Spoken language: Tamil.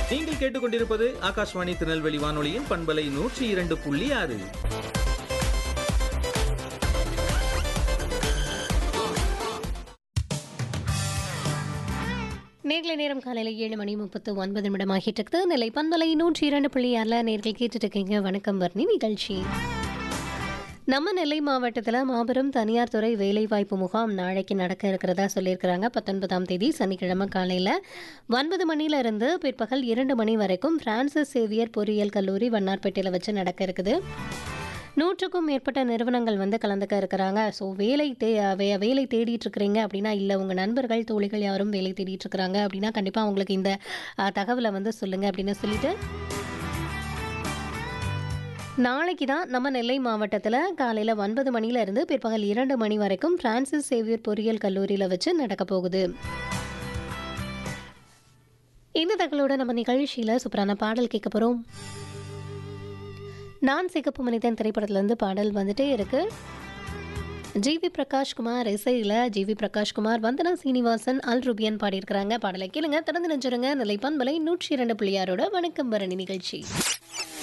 நீங்கள் கேட்டுக்கொண்டிருப்பது ஆகாஷ்வாணி திருநெல்வேலி வானொலியின் பண்பலை நூற்றி இரண்டு புள்ளி ஆறு நேர்களை நேரம் காலையில் ஏழு மணி முப்பத்து ஒன்பது நிமிடமாகிட்டு இருக்குது நிலை பண்பலை நூற்றி இரண்டு புள்ளி ஆறில் நேர்கள் கேட்டுட்டு இருக்கீங்க வணக்கம் வர்ணி நிகழ்ச்சி நம்ம நெல்லை மாவட்டத்தில் மாபெரும் தனியார் துறை வேலைவாய்ப்பு முகாம் நாளைக்கு நடக்க இருக்கிறதா சொல்லியிருக்கிறாங்க பத்தொன்பதாம் தேதி சனிக்கிழமை காலையில் ஒன்பது மணியிலிருந்து பிற்பகல் இரண்டு மணி வரைக்கும் பிரான்சிஸ் சேவியர் பொறியியல் கல்லூரி வண்ணார்பேட்டையில் வச்சு நடக்க இருக்குது நூற்றுக்கும் மேற்பட்ட நிறுவனங்கள் வந்து கலந்துக்க இருக்கிறாங்க ஸோ வேலை தே வே வேலை தேடிட்டு இருக்கிறீங்க அப்படின்னா இல்லை உங்கள் நண்பர்கள் தோழிகள் யாரும் வேலை தேடிட்டு இருக்கிறாங்க அப்படின்னா கண்டிப்பாக உங்களுக்கு இந்த அஹ், தகவலை வந்து சொல்லுங்கள் அப்படின்னு சொல்லிட்டு நாளைக்கு தான் நம்ம நெல்லை மாவட்டத்தில் காலையில் ஒன்பது மணியில இருந்து பிற்பகல் இரண்டு மணி வரைக்கும் பிரான்சிஸ் சேவியர் பொறியியல் கல்லூரியில் வச்சு நடக்க போகுது இந்த தகவலோட நம்ம நிகழ்ச்சியில் சூப்பரான பாடல் கேட்க போகிறோம் நான் சிகப்பு மனிதன் திரைப்படத்துலேருந்து பாடல் வந்துட்டே இருக்கு ஜிவி பிரகாஷ்குமார் இசையில் ஜிவி பிரகாஷ்குமார் வந்தனா சீனிவாசன் அல் ருபியன் பாடியிருக்கிறாங்க பாடலை கேளுங்க திறந்து நெஞ்சிருங்க நிலைப்பான் மலை நூற்றி இரண்டு புள்ளியாரோட வணக்கம் பரணி நிகழ்ச்சி